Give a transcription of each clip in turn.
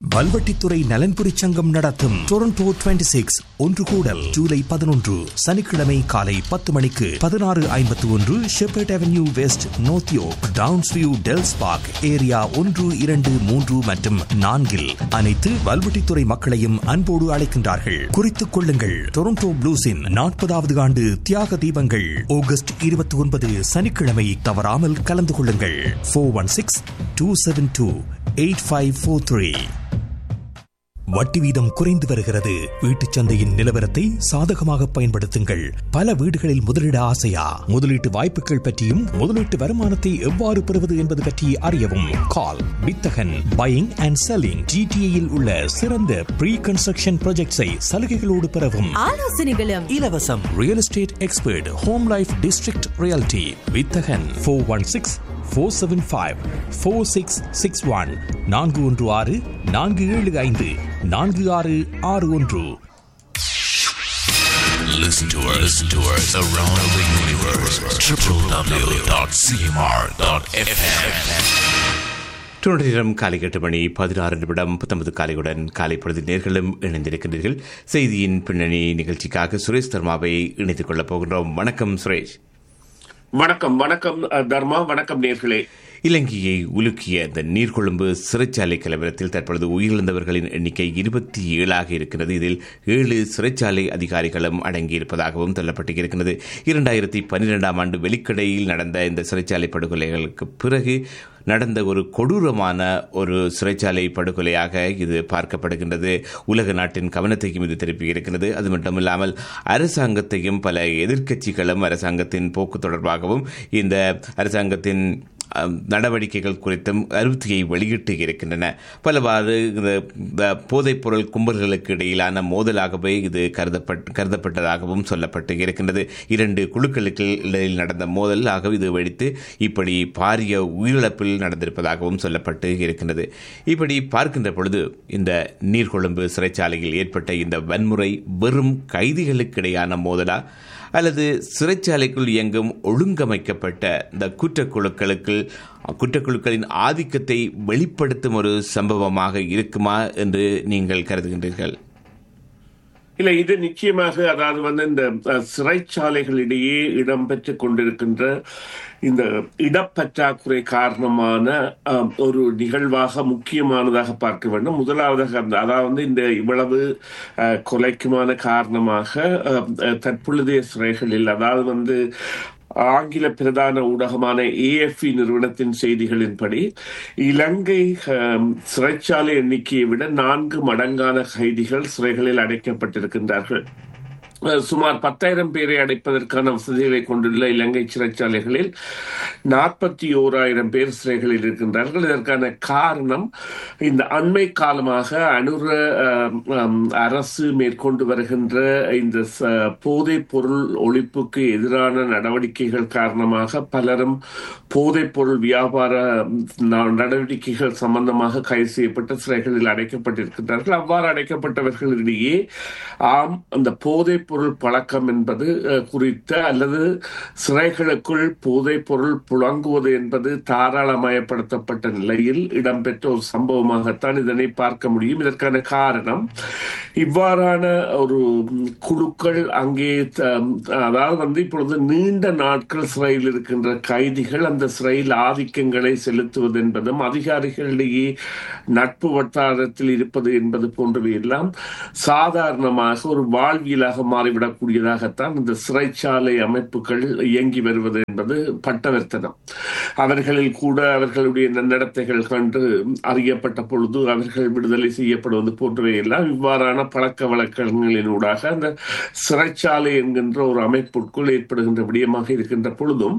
வல்வெட்டித்துறை நலன்புரி சங்கம் நடத்தும் டொரண்டோ 26 சிக்ஸ் ஒன்று கூடல் ஜூலை பதினொன்று சனிக்கிழமை காலை பத்து மணிக்கு பதினாறு ஐம்பத்தி ஒன்று Sheppard avenue west North York Downsview Dells park area ஒன்று இரண்டு மூன்று மற்றும் நான்கில் அனைத்து வல்வெட்டித்துறை மக்களையும் அன்போடு அழைக்கின்றார்கள் குறித்துக் கொள்ளுங்கள் டொரண்டோ ப்ளூஸின் நாற்பதாவது ஆண்டு தியாக தீபங்கள் ஆகஸ்ட் இருபத்தி ஒன்பது சனிக்கிழமை தவறாமல் கலந்து கொள்ளுங்கள் four one six two seven two eight five four three வட்டி வீதம் குறைந்து வருகிறது வீட்டுச் சந்தையின் நிலவரத்தை சாதகமாக பயன்படுத்துங்கள் பல வீடுகளில் முதலீட ஆசையா முதலீட்டு வாய்ப்புகள் பற்றியும் முதலீட்டு வருமானத்தை எவ்வாறு பெறுவது என்பது பற்றி அறியவும் கால் வித்தகன் பையிங் அண்ட் செல்லிங் ஜிடிஏயில் உள்ள சிறந்த ப்ரீ கன்ஸ்ட்ரக்ஷன் ப்ராஜெக்ட்ஸை சலுகைகளோடு பெறவும் ஆலோசனைகளும் இலவசம் real estate expert home life district realty Vithagan four one six four seven five four six six one நான்கு ஒன்று ஆறு நான்கு ஏழு ஐந்து நான்கு ஆறு ஆறு ஒன்று Listen to us, listen to us around the universe. www.cmr.fm. நேரம் காலை எட்டு மணி பதினாறு நிமிடம் பத்தொன்பது காலையுடன் காலை பொழுது நேர்களும் இணைந்திருக்கின்றீர்கள் செய்தியின் பின்னணி நிகழ்ச்சிக்காக சுரேஷ் தர்மாவை இணைத்துக் கொள்ளப் போகின்றோம் வணக்கம் சுரேஷ் வணக்கம் வணக்கம் அஹ், தர்மா வணக்கம் நேர்களே இலங்கையை உலுக்கிய இந்த நீர்கொழும்பு சிறைச்சாலை கலவரத்தில் தற்பொழுது உயிரிழந்தவர்களின் எண்ணிக்கை இருபத்தி ஏழாக இருக்கிறது இதில் ஏழு சிறைச்சாலை அதிகாரிகளும் அடங்கியிருப்பதாகவும் சொல்லப்பட்டு இருக்கிறது இரண்டாயிரத்தி பன்னிரெண்டாம் ஆண்டு வெளிக்கடையில் நடந்த இந்த சிறைச்சாலை படுகொலைகளுக்கு பிறகு நடந்த ஒரு கொடூரமான ஒரு சிறைச்சாலை படுகொலையாக இது பார்க்கப்படுகின்றது உலக நாட்டின் கவனத்தையும் இது திருப்பி இருக்கிறது அது மட்டுமில்லாமல் அரசாங்கத்தையும் பல எதிர்க்கட்சிகளும் அரசாங்கத்தின் போக்கு தொடர்பாகவும் இந்த அரசாங்கத்தின் அஹ், நடவடிக்கைகள் குறித்தும் அறிவிக்கையை வெளியிட்டு இருக்கின்றன பலவாறு இந்த இந்த போதைப்பொருள் கும்பல்களுக்கு இடையிலான மோதலாகவே இது கருதப்பட் கருதப்பட்டதாகவும் சொல்லப்பட்டு இருக்கின்றது இரண்டு குழுக்களுக்கு இடையில் நடந்த மோதலாக இது வெடித்து இப்படி பாரிய உயிரிழப்பில் நடந்திருப்பதாகவும் சொல்லப்பட்டு இருக்கின்றது இப்படி பார்க்கின்ற பொழுது இந்த நீர்கொழும்பு சிறைச்சாலையில் ஏற்பட்ட இந்த வன்முறை வெறும் கைதிகளுக்கிடையான மோதலா அல்லது சிறைச்சாலைக்குள் இயங்கும் ஒழுங்கமைக்கப்பட்ட இந்த குற்றக்குழுக்களுக்கு குற்றக்குழுக்களின் ஆதிக்கத்தை வெளிப்படுத்தும் ஒரு சம்பவமாக இருக்குமா என்று நீங்கள் கருதுகின்றீர்கள் இல்ல இது நிச்சயமாக அதாவது வந்து இந்த அஹ், சிறைச்சாலைகளிடையே இடம்பெற்றுக் கொண்டிருக்கின்ற இந்த இடப்பற்றாக்குறை காரணமான அஹ், ஒரு நிகழ்வாக முக்கியமானதாக பார்க்க வேண்டும் முதலாவதாக அந்த அதாவது வந்து இந்த இவ்வளவு அஹ், கொலைக்குமான காரணமாக அஹ், அஹ், தற்பொழுதைய சிறைகளில் அதாவது வந்து ஆங்கில பிரதான ஊடகமான ஏஎஃப்இ நிறுவனத்தின் செய்திகளின்படி இலங்கை அஹ், சிறைச்சாலை எண்ணிக்கையை விட நான்கு மடங்கான கைதிகள் சிறைகளில் அடைக்கப்பட்டிருக்கின்றார்கள் அஹ், சுமார் பத்தாயிரம் பேரை அடைப்பதற்கான வசதிகளை கொண்டுள்ள இலங்கை சிறைச்சாலைகளில் நாற்பத்தி ஓராயிரம் பேர் சிறைகளில் இருக்கின்றார்கள் இதற்கான காரணம் இந்த அண்மை காலமாக அனுர அஹ், அம், அரசு மேற்கொண்டு வருகின்ற இந்த ச- போதைப் பொருள் ஒழிப்புக்கு எதிரான நடவடிக்கைகள் காரணமாக பலரும் போதைப் பொருள் வியாபார ந- நடவடிக்கைகள் சம்பந்தமாக கைது செய்யப்பட்டு சிறைகளில் அடைக்கப்பட்டிருக்கின்றார்கள் அவ்வாறு அடைக்கப்பட்டவர்களிடையே ஆம் அந்த போதைப் பொருள் பழக்கம் என்பது அஹ், குறித்த அல்லது சிறைகளுக்குள் போதைப் பொருள் புழங்குவது என்பது தாராளமயப்படுத்தப்பட்ட நிலையில் இடம்பெற்ற ஒரு சம்பவமாகத்தான் இதனை பார்க்க முடியும் இதற்கான காரணம் இவ்வாறான ஒரு ம், குழுக்கள் அங்கே த- அதாவது வந்து இப்பொழுது நீண்ட நாட்கள் சிறையில் இருக்கின்ற கைதிகள் அந்த சிறையில் ஆதிக்கங்களை செலுத்துவது என்பதும் அதிகாரிகளிடையே நட்பு வட்டாரத்தில் இருப்பது என்பது போன்றவை எல்லாம் சாதாரணமாக ஒரு வாழ்வியலாக மாறிவிடக்கூடியதாகத்தான் இந்த சிறைச்சாலை அமைப்புகள் இயங்கி வருவது என்பது பட்டவர்த்தனம் அவர்களில் கூட அவர்களுடைய நன்னடத்தைகள் கண்டு அறியப்பட்ட பொழுது அவர்கள் விடுதலை செய்யப்படுவது போன்றவை எல்லாம் இவ்வாறான பழக்க வழக்கங்களினூடாக அந்த சிறைச்சாலை என்கின்ற ஒரு அமைப்புக்குள் ஏற்படுகின்ற விடயமாக இருக்கின்ற பொழுதும்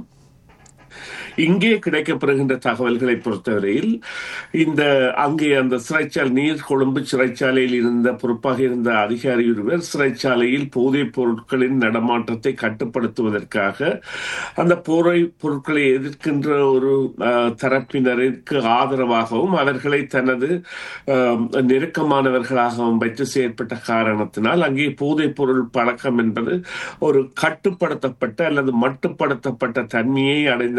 இங்கே கிடைக்கப்பெறுகின்ற தகவல்களை பொறுத்தவரையில் இந்த அங்கே அந்த சிறைச்சாலை நீர் கொழும்பு சிறைச்சாலையில் இருந்த பொறுப்பாக இருந்த அதிகாரி ஒருவர் சிறைச்சாலையில் போதைப் பொருட்களின் நடமாட்டத்தை கட்டுப்படுத்துவதற்காக அந்த போரை பொருட்களை எதிர்க்கின்ற ஒரு அஹ், தரப்பினருக்கு ஆதரவாகவும் அவர்களை தனது அஹ், நெருக்கமானவர்களாகவும் வைத்து செயற்பட்ட காரணத்தினால் அங்கே போதைப் பொருள் பழக்கம் என்பது ஒரு கட்டுப்படுத்தப்பட்ட அல்லது மட்டுப்படுத்தப்பட்ட தன்மையை அடைந்த நிலையில்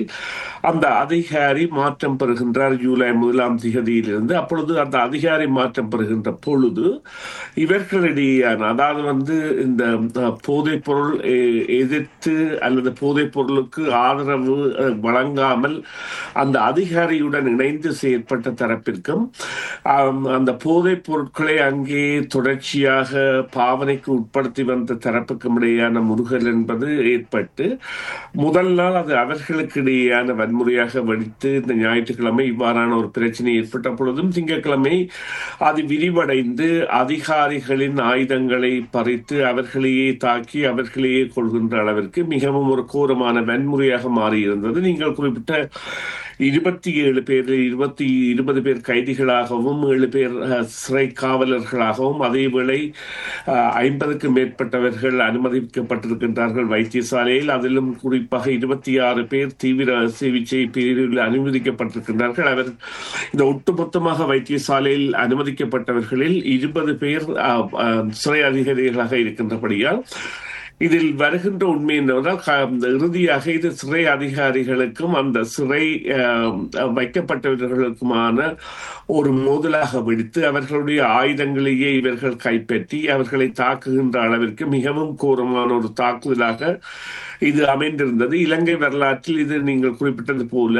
நிலையில் அந்த அதிகாரி மாற்றம் பெறுகின்றார் ஜூலை முதலாம் திகதியிலிருந்து அப்பொழுது அந்த அதிகாரி மாற்றம் பெறுகின்ற பொழுது இவர்களிடையேயான அதாவது வந்து இந்த அஹ், போதைப் பொருள் எ- எதிர்த்து அல்லது போதைப் பொருளுக்கு ஆதரவு அஹ், வழங்காமல் அந்த அதிகாரியுடன் இணைந்து செயற்பட்ட தரப்பிற்கும் ஆம், அந்த போதைப் பொருட்களை அங்கே தொடர்ச்சியாக பாவனைக்கு உட்படுத்தி வந்த தரப்புக்கும் இடையேயான முருகல் என்பது ஏற்பட்டு முதல் நாள் அது அவர்களுக்கு இடையேயான வன்முறையாக வெடித்து இந்த ஞாயிற்றுக்கிழமை இவ்வாறான ஒரு பிரச்சனை ஏற்பட்ட பொழுதும் திங்கட்கிழமை அது விரிவடைந்து அதிகாரிகளின் ஆயுதங்களை பறித்து அவர்களையே தாக்கி அவர்களையே கொள்கின்ற அளவிற்கு மிகவும் ஒரு கோரமான வன்முறையாக மாறியிருந்தது நீங்கள் குறிப்பிட்ட இருபத்தி ஏழு பேர் இருபத்தி இருபது பேர் கைதிகளாகவும் ஏழு பேர் அஹ், சிறை காவலர்களாகவும் அதேவேளை அஹ், ஐம்பதுக்கும் மேற்பட்டவர்கள் அனுமதிக்கப்பட்டிருக்கின்றார்கள் வைத்தியசாலையில் அதிலும் குறிப்பாக இருபத்தி ஆறு பேர் தீவிர சிகிச்சை பிரிவில் அனுமதிக்கப்பட்டிருக்கின்றார்கள் அவர் இந்த ஒட்டுமொத்தமாக வைத்தியசாலையில் அனுமதிக்கப்பட்டவர்களில் இருபது பேர் அஹ், அஹ், சிறை அதிகாரிகளாக இருக்கின்றபடியால் இதில் வருகின்ற உண்மை என்னவென்றால் க- இறுதியாக இது சிறை அதிகாரிகளுக்கும் அந்த சிறை அஹ், வைக்கப்பட்டவர்களுக்குமான ஒரு மோதலாக வெடித்து அவர்களுடைய ஆயுதங்களையே இவர்கள் கைப்பற்றி அவர்களை தாக்குகின்ற அளவிற்கு மிகவும் கோரமான ஒரு தாக்குதலாக இது அமைந்திருந்தது இலங்கை வரலாற்றில் இது நீங்கள் குறிப்பிட்டது போல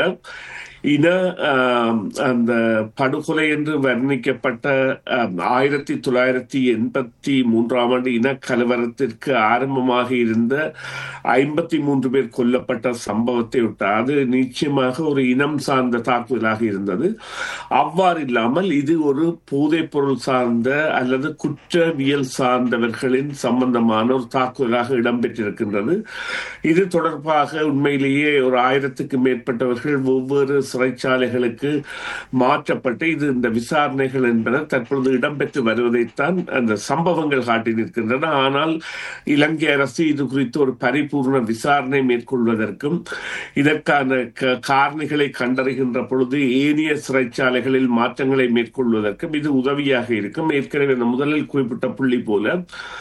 இன ஆம், அந்த படுகொலை என்று வர்ணிக்கப்பட்ட ஆம், ஆயிரத்தி தொள்ளாயிரத்தி எண்பத்தி மூன்றாம் ஆண்டு இனக்கலவரத்திற்கு ஆரம்பமாக இருந்த ஐம்பத்தி மூன்று பேர் கொல்லப்பட்ட சம்பவத்தை விட்டு அது நிச்சயமாக ஒரு இனம் சார்ந்த தாக்குதலாக இருந்தது அவ்வாறு இல்லாமல் இது ஒரு போதைப் பொருள் சார்ந்த அல்லது குற்றவியல் சார்ந்தவர்களின் சம்பந்தமான ஒரு தாக்குதலாக இடம்பெற்றிருக்கின்றது இது தொடர்பாக உண்மையிலேயே ஒரு ஆயிரத்துக்கு மேற்பட்டவர்கள் ஒவ்வொரு சிறைச்சாலைகளுக்கு மாற்றப்பட்டு இது இந்த விசாரணைகள் என்பன தற்பொழுது இடம்பெற்று வருவதைத்தான் அந்த சம்பவங்கள் காட்டி நிற்கின்றன ஆனால் இலங்கை அரசு இது குறித்து ஒரு பரிபூர்ண விசாரணை மேற்கொள்வதற்கும் இதற்கான க- காரணிகளை கண்டறிகின்ற பொழுது ஏனைய சிறைச்சாலைகளில் மாற்றங்களை மேற்கொள்வதற்கும் இது உதவியாக இருக்கும் ஏற்கனவே இந்த முதலில் குறிப்பிட்ட புள்ளி போல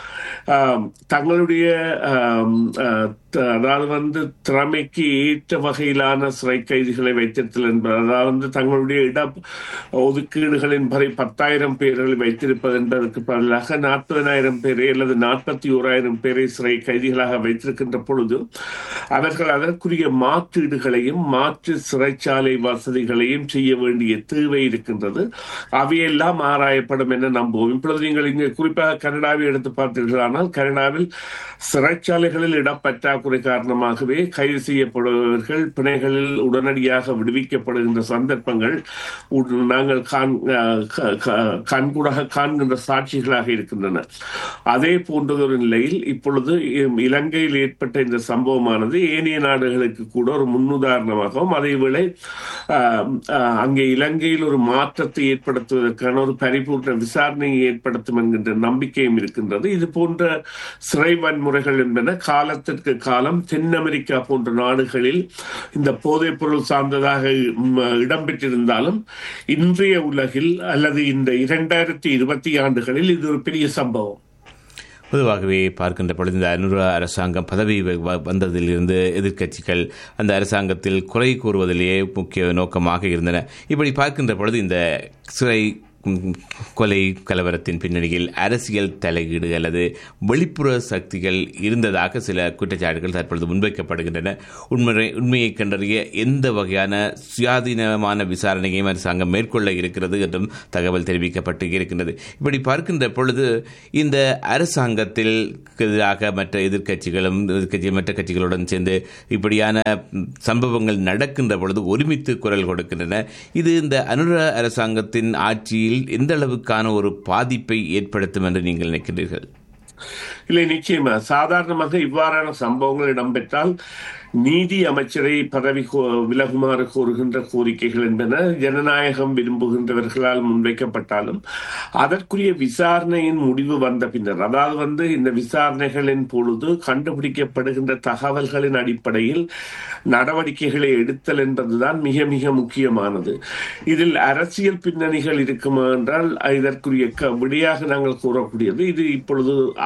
ஆம், தங்களுடைய ஆம், ஆ, த- அதாவது வந்து திறமைக்கு ஏற்ற வகையிலான சிறை கைதிகளை வைத்திருத்தல் என்பது அதாவது வந்து தங்களுடைய இட ஒதுக்கீடுகளின் படி பத்தாயிரம் பேர்களை வைத்திருப்பது என்பதற்கு பதிலாக நாற்பதனாயிரம் பேரை அல்லது நாற்பத்தி ஓராயிரம் பேரை சிறை கைதிகளாக வைத்திருக்கின்ற பொழுது அவர்கள் அதற்குரிய மாற்றீடுகளையும் மாற்று சிறைச்சாலை வசதிகளையும் செய்ய வேண்டிய தேவை இருக்கின்றது அவையெல்லாம் ஆராயப்படும் என நம்புவோம் இப்பொழுது நீங்கள் இங்கே குறிப்பாக கனடாவை எடுத்து பார்த்தீர்களானால் கனடாவில் சிறைச்சாலைகளில் இடப்பற்றாக்குறை காரணமாகவே கைது செய்யப்படுபவர்கள் பிணைகளில் உடனடியாக விடுவிக்கப்படுகின்ற சந்தர்ப்பங்கள் உட்- நாங்கள் காண் அஹ் க- க- கண்கூடாக காண்கின்ற சாட்சிகளாக இருக்கின்றன அதே போன்றதொரு நிலையில் இப்பொழுது இ- இலங்கையில் ஏற்பட்ட இந்த சம்பவமானது ஏனைய நாடுகளுக்கு கூட ஒரு முன்னுதாரணமாகவும் அதேவேளை ஆஹ், ஆஹ், அங்கே இலங்கையில் ஒரு மாற்றத்தை ஏற்படுத்துவதற்கான ஒரு பரிபூர்ண விசாரணையை ஏற்படுத்தும் என்கின்ற நம்பிக்கையும் இருக்கின்றது இது போன்ற சிறை வன்முறைகள் என்பன காலத்திற்கு காலம் தென் அமெரிக்கா போன்ற நாடுகளில் இந்த போதைப் பொருள் சார்ந்ததாக ம், இடம்பெற்றிருந்தாலும் இன்றைய உலகில் அல்லது இந்த இரண்டாயிரத்தி இருபத்தி ஆண்டுகளில் இது ஒரு பெரிய சம்பவம் பொதுவாகவே பார்க்கின்ற பொழுது இந்த அனுரா அரசாங்கம் பதவி வ- வ- வந்ததிலிருந்து எதிர்க்கட்சிகள் அந்த அரசாங்கத்தில் குறை கூறுவதிலேயே முக்கிய நோக்கமாக இருந்தன இப்படி பார்க்கின்ற பொழுது இந்த சிறை ம், கொலை கலவரத்தின் பின்னணியில் அரசியல் தலையீடு அல்லது வெளிப்புற சக்திகள் இருந்ததாக சில குற்றச்சாட்டுகள் தற்பொழுது முன்வைக்கப்படுகின்றன உண்மை உண்மையை கண்டறிய எந்த வகையான சுயாதீனமான விசாரணையையும் அரசாங்கம் மேற்கொள்ள இருக்கிறது என்றும் தகவல் தெரிவிக்கப்பட்டு இருக்கின்றது இப்படி பார்க்கின்ற பொழுது இந்த அரசாங்கத்தில் எதிராக மற்ற எதிர்க்கட்சிகளும் எதிர்க்கட்சி மற்ற கட்சிகளுடன் சேர்ந்து இப்படியான ம், சம்பவங்கள் நடக்கின்ற பொழுது ஒருமித்து குரல் கொடுக்கின்றன இது இந்த அனுர அரசாங்கத்தின் ஆட்சியில் எந்த அளவுக்கான ஒரு பாதிப்பை ஏற்படுத்தும் என்று நீங்கள் நினைக்கிறீர்கள் இல்லை நிச்சயமா சாதாரணமாக இவ்வாறான சம்பவங்கள் இடம்பெற்றால் நீதி அமைச்சரை பதவி கோ- விலகுமாறு கோருகின்ற கோரிக்கைகள் என்பன ஜனநாயகம் விரும்புகின்றவர்களால் முன்வைக்கப்பட்டாலும் அதற்குரிய விசாரணையின் முடிவு வந்த பின்னர் அதாவது வந்து இந்த விசாரணைகளின் பொழுது கண்டுபிடிக்கப்படுகின்ற தகவல்களின் அடிப்படையில் நடவடிக்கைகளை எடுத்தல் என்பதுதான் மிக மிக முக்கியமானது இதில் அரசியல் பின்னணிகள் இருக்குமா என்றால் இதற்குரிய க- விடையாக நாங்கள் கூறக்கூடியது இது இப்பொழுது ஆரம்ப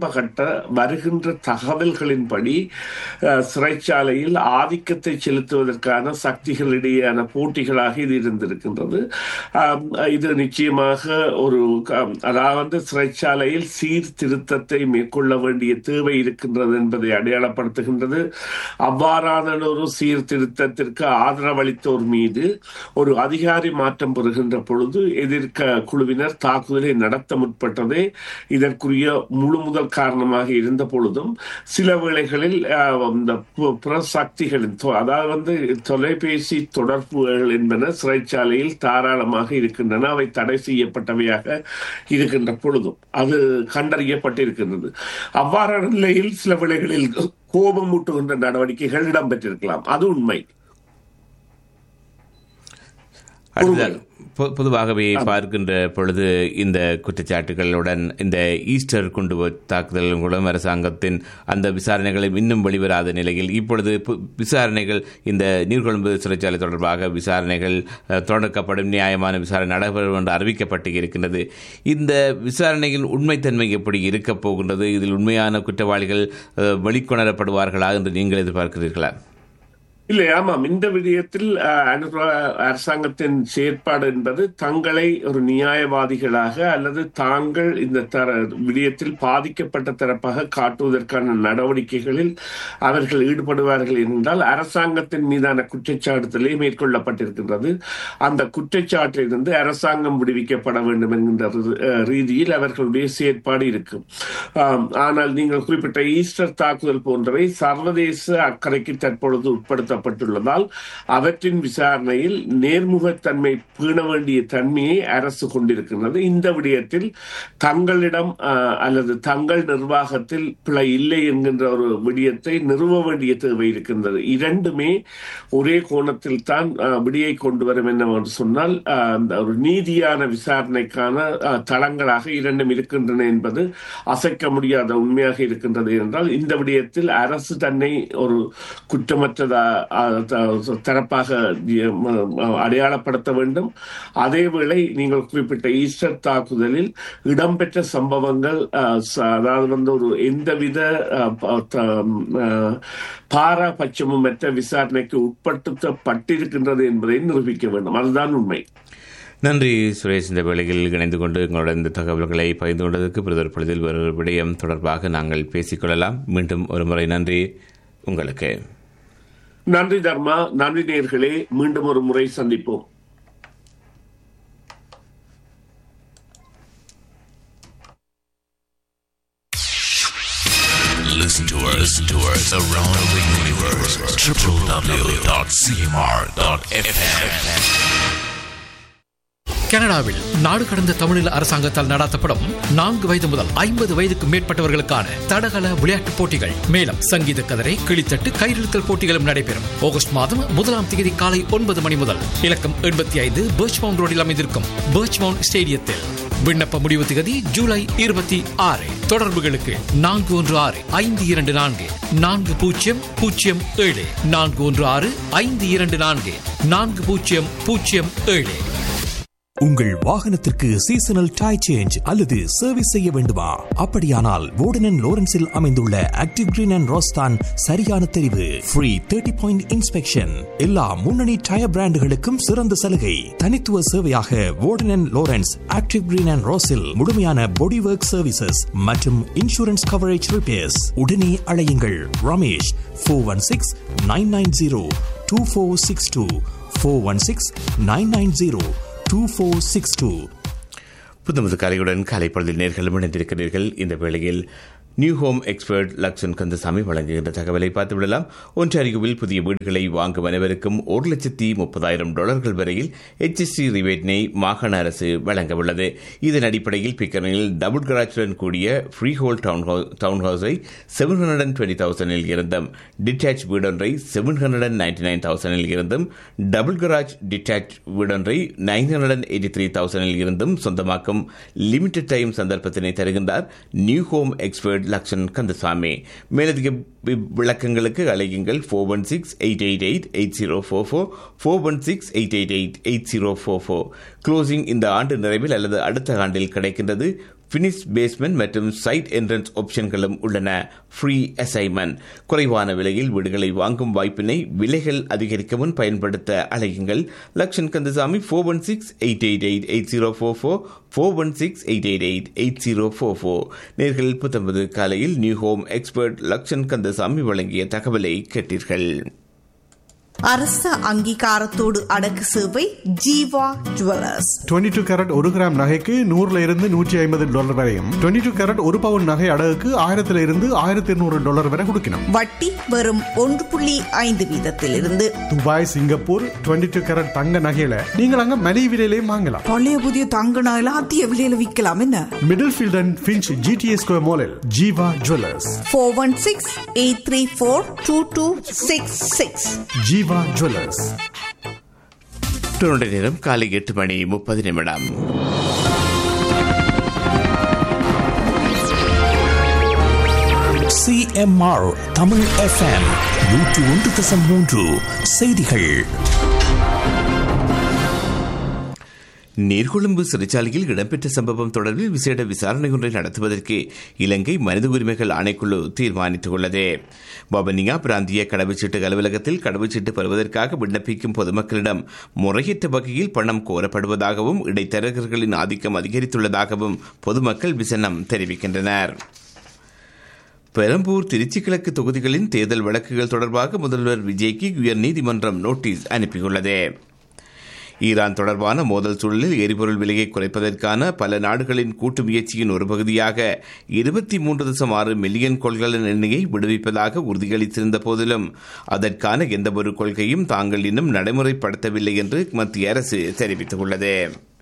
கட்ட வருகின்ற தகவல்களின்படி அஹ், சிறைச்சாலையில் ஆதிக்கத்தை செலுத்துவதற்கான சக்திகளிடையேயான போட்டிகளாக இது இருந்திருக்கின்றது ஆம், இது நிச்சயமாக ஒரு க- அதாவது சிறைச்சாலையில் சீர்திருத்தத்தை மேற்கொள்ள வேண்டிய தேவை இருக்கின்றது என்பதை அடையாளப்படுத்துகின்றது அவ்வாறான ஒரு சீர்திருத்தத்திற்கு ஆதரவளித்தோர் மீது ஒரு அதிகாரி மாற்றம் பெறுகின்ற பொழுது எதிர்க்க குழுவினர் தாக்குதலை நடத்த முற்பட்டதே இதற்குரிய முழு முதல் காரணமாக இருந்த பொழுதும் சில வேளைகளில் அஹ், இந்த பு- புற சக்திகளின் தொ- அதாவது வந்து தொலைபேசி தொடர்புகள் என்பன சிறைச்சாலையில் தாராளமாக இருக்கின்றன அவை தடை செய்யப்பட்டவையாக இருக்கின்ற பொழுதும் அது கண்டறியப்பட்டிருக்கின்றது அவ்வாறான நிலையில் சில வேளைகளில் கோபமூட்டுகின்ற நடவடிக்கைகள் இடம்பெற்றிருக்கலாம் அது உண்மை அடுத்ததாக பொ- பொதுவாகவே பார்க்கின்ற பொழுது இந்த குற்றச்சாட்டுகளுடன் இந்த ஈஸ்டர் குண்டு தாக்குதல் மூலம் அரசாங்கத்தின் அந்த விசாரணைகளும் இன்னும் வெளிவராத நிலையில் இப்பொழுது பு- விசாரணைகள் இந்த நீர்கொழும்பு சிறைச்சாலை தொடர்பாக விசாரணைகள் அஹ், தொடக்கப்படும் நியாயமான விசாரணை நடைபெறும் என்று அறிவிக்கப்பட்டு இருக்கின்றது இந்த விசாரணையின் உண்மைத்தன்மை எப்படி இருக்கப் போகின்றது இதில் உண்மையான குற்றவாளிகள் அஹ், வெளிக்கொணரப்படுவார்களா என்று நீங்கள் எதிர்பார்க்கிறீர்களா இல்லை ஆமாம் இந்த விடயத்தில் அஹ், அனுர- அரசாங்கத்தின் செயற்பாடு என்பது தங்களை ஒரு நியாயவாதிகளாக அல்லது தாங்கள் இந்த தர விடயத்தில் பாதிக்கப்பட்ட தரப்பாக காட்டுவதற்கான நடவடிக்கைகளில் அவர்கள் ஈடுபடுவார்கள் என்றால் அரசாங்கத்தின் மீதான குற்றச்சாட்டுதலே மேற்கொள்ளப்பட்டிருக்கின்றது அந்த குற்றச்சாட்டிலிருந்து அரசாங்கம் விடுவிக்கப்பட வேண்டும் என்கின்ற அஹ், ரீதியில் அவர்களுடைய செயற்பாடு இருக்கும் ஆம், ஆனால் நீங்கள் குறிப்பிட்ட ஈஸ்டர் தாக்குதல் போன்றவை சர்வதேச அக்கறைக்கு தற்பொழுது உட்படுத்தப்பட்டுள்ளதால் அவற்றின் விசாரணையில் நேர்முகத்தன்மை பேண வேண்டிய தன்மையை அரசு கொண்டிருக்கின்றது இந்த விடயத்தில் தங்களிடம் ஆஹ், அல்லது தங்கள் நிர்வாகத்தில் பிழை இல்லை என்கின்ற ஒரு விடயத்தை நிறுவ வேண்டிய தேவை இருக்கின்றது இரண்டுமே ஒரே கோணத்தில் தான் ஆஹ், விடியை கொண்டு வரும் என்னவென்று சொன்னால் ஆஹ், அந்த ஒரு நீதியான விசாரணைக்கான ஆஹ், தளங்களாக இரண்டும் இருக்கின்றன என்பது அசைக்க முடியாத உண்மையாக இருக்கின்றது என்றால் இந்த விடயத்தில் அரசு தன்னை ஒரு குற்றமற்றதா ஆஹ், த- தரப்பாக ஆஹ், அடையாளப்படுத்த வேண்டும் அதேவேளை நீங்கள் குறிப்பிட்ட ஈஸ்டர் தாக்குதலில் இடம்பெற்ற சம்பவங்கள் ஆஹ், ச- அதாவது வந்து ஒரு எந்தவித ஆஹ், ப- த- ஆஹ், பாராபட்சமும் மற்ற விசாரணைக்கு உட்படுத்தப்பட்டிருக்கின்றது என்பதை நிரூபிக்க வேண்டும் அதுதான் உண்மை நன்றி சுரேஷ் இந்த வேளையில் இணைந்து கொண்டு எங்களோட இந்த தகவல்களை பகிர்ந்து கொண்டதற்கு பிரதர் பொழுதில் ஒரு விடயம் தொடர்பாக நாங்கள் பேசிக்கொள்ளலாம் மீண்டும் ஒரு முறை நன்றி உங்களுக்கு நன்றி தர்மா நன்றி நேர்களே மீண்டும் ஒரு முறை சந்திப்போம் Listen to us, listen to us around the universe. www.cmr.fm. கனடாவில் நாடு கடந்த தமிழீழ அரசாங்கத்தால் நடாத்தப்படும் நான்கு வயது முதல் ஐம்பது வயதுக்கு மேற்பட்டவர்களுக்கான தடகள விளையாட்டுப் போட்டிகள் மேலும் சங்கீத கதரை கிளித்தட்டு கயிறிழுத்தல் போட்டிகளும் நடைபெறும் ஆகஸ்ட் மாதம் முதலாம் தேதி காலை ஒன்பது மணி முதல் இலக்கம் எண்பத்தி ஐந்து பர்ச்மவுண்ட் ரோடில் அமைந்திருக்கும் பர்ச்மவுண்ட் ஸ்டேடியத்தில் விண்ணப்ப முடிவு திகதி ஜூலை இருபத்தி ஆறு தொடர்புகளுக்கு நான்கு ஒன்று ஆறு ஐந்து இரண்டு நான்கு நான்கு பூஜ்ஜியம் பூஜ்ஜியம் ஏழு நான்கு ஒன்று ஆறு ஐந்து இரண்டு நான்கு நான்கு பூஜ்ஜியம் பூஜ்ஜியம் ஏழு உங்கள் வாகனத்திற்கு சீசனல் டை சேஞ்ச் அல்லது சர்வீஸ் செய்ய வேண்டுமா அப்படியானால் வோர்டன் லோரன்ஸில் அமைந்துள்ள ஆக்டிவ் கிரீன் அண்ட் ரோஸ்தான் சரியான தெரிவு ஃப்ரீ தேர்ட்டி பாயிண்ட் இன்ஸ்பெக்ஷன் எல்லா முன்னணி டயர் பிராண்டுகளுக்கும் சிறந்த சலுகை தனித்துவ சேவையாக Warden Lawrence active green and ரோஸில் முழுமையான பாடி ஒர்க் சர்வீசஸ் மற்றும் இன்சூரன்ஸ் கவரேஜ் ரிப்பேர்ஸ் உடனே அழையுங்கள் Ramesh four one six nine nine zero two four six two four one six nine nine zero 2462. புத்தமது கலையுடன் காலை பொழுதில் நேர்களும் இணைந்திருக்கிறீர்கள் இந்த வேளையில் new home expert Lakshan Kandasamy வழங்குகின்ற தகவலை பார்த்து விடலாம் ஒன்றாரியோவில் புதிய வீடுகளை வாங்கும் அனைவருக்கும் ஒரு லட்சத்தி முப்பதாயிரம் டாலர்கள் வரையில் HST ரிபேட்டினை மாகாண அரசு வழங்க உள்ளது இதன் அடிப்படையில் பிக்கரில் டபுள் கராஜுடன் கூடிய ஃப்ரீ ஹோல் டவுன் டவுன் ஹவுஸை செவன் ஹண்ட்ரட் அண்ட் டுவெண்ட்டி தௌசண்டில் இருந்தும் டிட்டாச் வீடொன்றை seven hundred and ninety nine தௌசண்டில் இருந்தும் டபுள் கராஜ் டிட்டாச் வீடொன்றை nine hundred and eighty three தௌசண்டில் இருந்தும் சொந்தமாக்கும் லிமிடெட் டைம் சந்தர்ப்பத்தினை தருகின்றார் new home expert Lakshan Kandasamy மேலதிக வி- விளக்கங்களுக்கு அழையுங்கள் four one six eight eight eight eight zero four four four one six eight eight eight eight zero four four closing இந்த ஆண்டு நிறைவில் அல்லது அடுத்த ஆண்டில் கிடைக்கின்றது ஃபினிஷ் பேஸ்மெண்ட் மற்றும் சைட் என்ட்ரன்ஸ் ஆப்ஷன்களும் உள்ளன ஃப்ரீ அசைன்மெண்ட் குறைவான விலையில் வீடுகளை வாங்கும் வாய்ப்பினை விலைகள் அதிகரிக்க முன் பயன்படுத்த அழையுங்கள் Lakshan Kandasamy four one six eight eight eight eight zero four four four one six eight eight eight eight zero four four நேர்கள் பத்தொன்பது காலையில் new home expert Lakshan Kandasamy வழங்கிய தகவலை கேட்டீர்கள் அரச அங்கீகாரத்தோடு அடக்கு சேவை ஜீவா ஜுவல்லர்ஸ் 22 டூ கேரட் ஒரு கிராம் நகைக்கு நூறுல இருந்து நூற்றி ஐம்பது டாலர் வரையும் 22 டூ கேரட் ஒரு பவுன் நகை அடகுக்கு ஆயிரத்துல இருந்து ஆயிரத்தி இருநூறு டாலர் வரை கொடுக்கணும் வட்டி வெறும் ஒன்று புள்ளி ஐந்து வீதத்திலிருந்து துபாய் சிங்கப்பூர் 22 டூ கேரட் தங்க நகையில நீங்கள் அங்க மலிவு விலையிலையும் வாங்கலாம் பழைய புதிய தங்க நாயில அதிக விலையில விற்கலாம் என்ன Middlefield and Finch GTA square மாலில் Jeeva jewellers four one six eight three four two two six six Jeeva jewellers Toronto நேரம் காலை எட்டு மணி முப்பது நிமிடம் சிஎம்ஆர் தமிழ் எஃப்எம் நூற்று ஒன்று தசம் மூன்று செய்திகள் நீர்கொழும்பு சிறைச்சாலையில் இடம்பெற்ற சம்பவம் தொடர்பில் விசேட விசாரணை ஒன்றை நடத்துவதற்கு இலங்கை மனித உரிமைகள் ஆணைக்குழு தீர்மானித்துள்ளது பவனியா பிராந்திய கடவுச்சீட்டு அலுவலகத்தில் கடவுச்சீட்டு பெறுவதற்காக விண்ணப்பிக்கும் பொதுமக்களிடம் முறையற்ற வகையில் பணம் கோரப்படுவதாகவும் இடைத்தரகர்களின் ஆதிக்கம் அதிகரித்துள்ளதாகவும் பொதுமக்கள் விசனம் தெரிவிக்கின்றனர் பெரம்பூர் திருச்சி கிழக்கு தொகுதிகளின் தேர்தல் வழக்குகள் தொடர்பாக முதல்வர் விஜய்க்கு உயர்நீதிமன்றம் நோட்டீஸ் அனுப்பியுள்ளது ஈரான் தொடர்பான மோதல் சூழலில் எரிபொருள் விலையை குறைப்பதற்கான பல நாடுகளின் கூட்டு முயற்சியின் ஒரு பகுதியாக இருபத்தி மூன்று தசம் ஆறு மில்லியன் கொள்கலன் எண்ணெயை விடுவிப்பதாக உறுதியளித்திருந்த போதிலும் அதற்கான எந்தவொரு கொள்கையும் தாங்கள் இன்னும் நடைமுறைப்படுத்தவில்லை என்று மத்திய அரசு தெரிவித்துள்ளது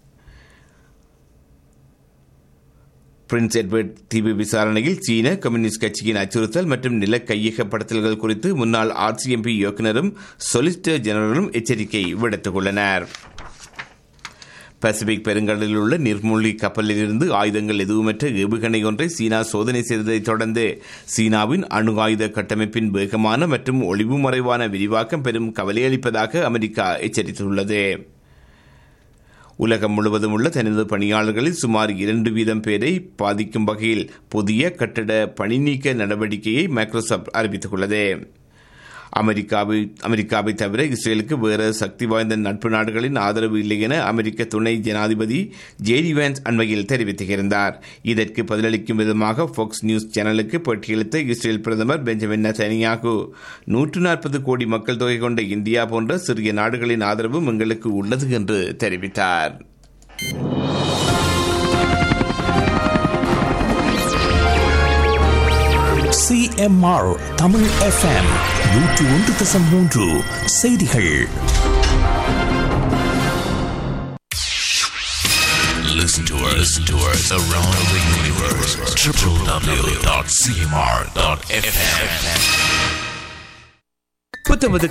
பிரின்ஸ் எட்வர்ட் தீவு விசாரணையில் சீன கம்யூனிஸ்ட் கட்சியின் அச்சுறுத்தல் மற்றும் நில கையகப்படுத்தல்கள் குறித்து முன்னாள் ஆர்சிஎம்பி இயக்குநரும் சொலிசிட்டர் ஜெனரலும் எச்சரிக்கை விடுத்துள்ளனர் பசிபிக் பெருங்கடலில் உள்ள நீர்மூழ்கி கப்பலிலிருந்து ஆயுதங்கள் எதுவுமற்ற ஏவுகணை ஒன்றை சீனா சோதனை செய்ததைத் தொடர்ந்து சீனாவின் அணு ஆயுத கட்டமைப்பின் வேகமான மற்றும் ஒளிவு மறைவான விரிவாக்கம் பெரும் கவலையளிப்பதாக அமெரிக்கா எச்சரித்துள்ளது உலகம் முழுவதும் உள்ள தனது பணியாளர்களில் சுமார் இரண்டு வீதம் பேரை பாதிக்கும் வகையில் புதிய கட்டட பணி நீக்க நடவடிக்கையை மைக்ரோசாப்ட் அறிவித்துள்ளது அமெரிக்காவை அமெரிக்காவை தவிர இஸ்ரேலுக்கு வேறு சக்தி வாய்ந்த நட்பு நாடுகளின் ஆதரவு இல்லை என அமெரிக்க துணை ஜனாதிபதி ஜேடி வேன்ஸ் அண்மையில் தெரிவித்திருந்தார் இதற்கு பதிலளிக்கும் விதமாக ஃபாக்ஸ் நியூஸ் சேனலுக்கு பேட்டியளித்த இஸ்ரேல் பிரதமர் பெஞ்சமின் நெதன்யாகு நூற்று நாற்பது கோடி மக்கள் தொகை கொண்ட இந்தியா போன்ற சிறிய நாடுகளின் ஆதரவும் எங்களுக்கு உள்ளது என்று தெரிவித்தார் சிஎம்ஆர் தமிழ் எஃப்எம் நூற்று ஒன்று தசம் மூன்று செய்திகள் Listen to us, listen to us around the universe. www.cmr.fm. புத்தமது